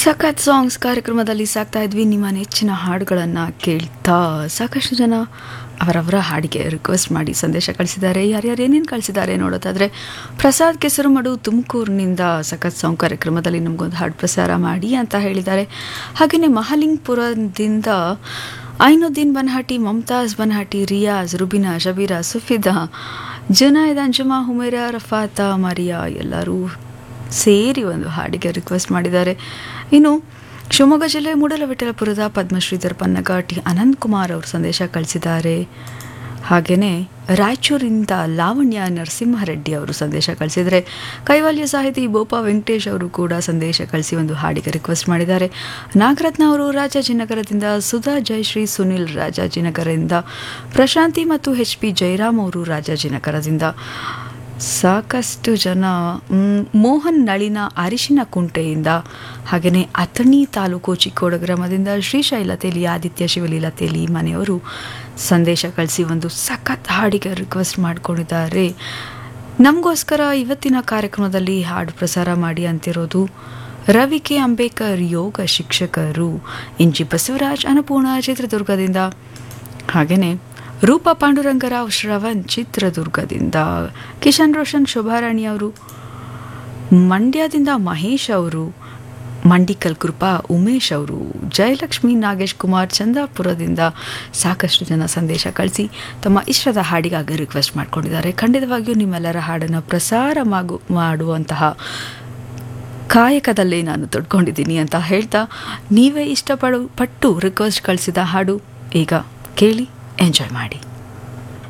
ಸಖತ್ ಸಾಂಗ್ಸ್ ಕಾರ್ಯಕ್ರಮದಲ್ಲಿ ಸಾಕ್ತಾ ಇದ್ವಿ ನಿಮ್ಮ ನೆಚ್ಚಿನ ಹಾಡುಗಳನ್ನು ಕೇಳ್ತಾ ಸಾಕಷ್ಟು ಜನ ಅವರವರ ಹಾಡಿಗೆ ರಿಕ್ವೆಸ್ಟ್ ಮಾಡಿ ಸಂದೇಶ ಕಳಿಸಿದ್ದಾರೆ ಯಾರ್ಯಾರು ಏನೇನು ಕಳಿಸಿದ್ದಾರೆ ನೋಡೋದಾದರೆ ಪ್ರಸಾದ್ ಕೆಸರುಮಡು ತುಮಕೂರಿನಿಂದ ಸಖತ್ ಸಾಂಗ್ ಕಾರ್ಯಕ್ರಮದಲ್ಲಿ ನಮಗೊಂದು ಹಾಡು ಪ್ರಸಾರ ಮಾಡಿ ಅಂತ ಹೇಳಿದ್ದಾರೆ ಹಾಗೆಯೇ ಮಹಾಲಿಂಗ್ಪುರದಿಂದ ಐನುದ್ದೀನ್ ಬನ್ಹಾಟಿ ಮಮತಾಜ್ ಬನ್ಹಾಟಿ ರಿಯಾಜ್ ರುಬಿನಾ ಶಬೀರಾ ಸುಫಿದಾ ಜುನಾಯ್ದ್ ಅಂಜುಮಾ ಹುಮೇರಾ ರಫಾತಾ ಮರಿಯಾ ಎಲ್ಲರೂ ಸೇರಿ ಒಂದು ಹಾಡಿಗೆ ರಿಕ್ವೆಸ್ಟ್ ಮಾಡಿದ್ದಾರೆ ಇನ್ನು ಶಿವಮೊಗ್ಗ ಜಿಲ್ಲೆ ಮೂಡಲವಿಠಲಪುರದ ಪದ್ಮಶ್ರೀಧರ್ ಪನ್ನಗಾಟಿ ಅನಂತ್ ಕುಮಾರ್ ಅವರು ಸಂದೇಶ ಕಳಿಸಿದ್ದಾರೆ ಹಾಗೆಯೇ ರಾಯಚೂರಿಂದ ಲಾವಣ್ಯ ನರಸಿಂಹರೆಡ್ಡಿ ಅವರು ಸಂದೇಶ ಕಳಿಸಿದರೆ ಕೈವಲ್ಯ ಸಾಹಿತಿ ಬೋಪಾ ವೆಂಕಟೇಶ್ ಅವರು ಕೂಡ ಸಂದೇಶ ಕಳಿಸಿ ಒಂದು ಹಾಡಿಗೆ ರಿಕ್ವೆಸ್ಟ್ ಮಾಡಿದ್ದಾರೆ ನಾಗರತ್ನ ಅವರು ರಾಜಾಜಿನಗರದಿಂದ ಸುಧಾ ಜಯಶ್ರೀ ಸುನಿಲ್ ರಾಜಾಜಿನಗರದಿಂದ ಪ್ರಶಾಂತಿ ಮತ್ತು ಎಚ್ ಪಿ ಜಯರಾಮ್ ಅವರು ರಾಜಾಜಿನಗರದಿಂದ ಸಾಕಷ್ಟು ಜನ ಮ್, ಮೋಹನ್ ನಳಿನ ಅರಿಶಿನ ಕುಂಟೆಯಿಂದ ಹಾಗೆಯೇ ಅಥಣಿ ತಾಲೂಕು ಚಿಕ್ಕೋಡ ಗ್ರಾಮದಿಂದ ಶ್ರೀಶೈಲ ತೇಲಿ ಆದಿತ್ಯ ಶಿವಲೀಲ ತೇಲಿ ಮನೆಯವರು ಸಂದೇಶ ಕಳಿಸಿ ಒಂದು ಸಖತ್ ಹಾಡಿಗೆ ರಿಕ್ವೆಸ್ಟ್ ಮಾಡ್ಕೊಂಡಿದ್ದಾರೆ ನಮಗೋಸ್ಕರ ಇವತ್ತಿನ ಕಾರ್ಯಕ್ರಮದಲ್ಲಿ ಹಾಡು ಪ್ರಸಾರ ಮಾಡಿ ಅಂತಿರೋದು ರವಿ ಕೆ ಅಂಬೇಕರ್ ಯೋಗ ಶಿಕ್ಷಕರು ಎನ್ ಜಿ ಬಸವರಾಜ್ ಅನ್ನಪೂರ್ಣ ಚಿತ್ರದುರ್ಗದಿಂದ ಹಾಗೆಯೇ ರೂಪ ಪಾಂಡುರಂಗರಾವ್ ಶ್ರವಣ್ ಚಿತ್ರದುರ್ಗದಿಂದ ಕಿಶನ್ ರೋಷನ್ ಶೋಭಾರಾಣಿ ಅವರು ಮಂಡ್ಯದಿಂದ ಮಹೇಶ್ ಅವರು ಮಂಡಿಕಲ್ ಕೃಪಾ ಉಮೇಶ್ ಅವರು ಜಯಲಕ್ಷ್ಮಿ ನಾಗೇಶ್ ಕುಮಾರ್ ಚಂದಾಪುರದಿಂದ ಸಾಕಷ್ಟು ಜನ ಸಂದೇಶ ಕಳಿಸಿ ತಮ್ಮ ಇಷ್ಟದ ಹಾಡಿಗಾಗಿ ರಿಕ್ವೆಸ್ಟ್ ಮಾಡ್ಕೊಂಡಿದ್ದಾರೆ ಖಂಡಿತವಾಗಿಯೂ ನಿಮ್ಮೆಲ್ಲರ ಹಾಡನ್ನು ಪ್ರಸಾರ ಮಾಗು ಮಾಡುವಂತಹ ಕಾಯಕದಲ್ಲೇ ನಾನು ತೊಡ್ಕೊಂಡಿದ್ದೀನಿ ಅಂತ ಹೇಳ್ತಾ ನೀವೇ ಇಷ್ಟಪಡು ಪಟ್ಟು ರಿಕ್ವೆಸ್ಟ್ ಕಳಿಸಿದ ಹಾಡು ಈಗ ಕೇಳಿ ಎಂಜಾಯ್ ಮಾಡಿ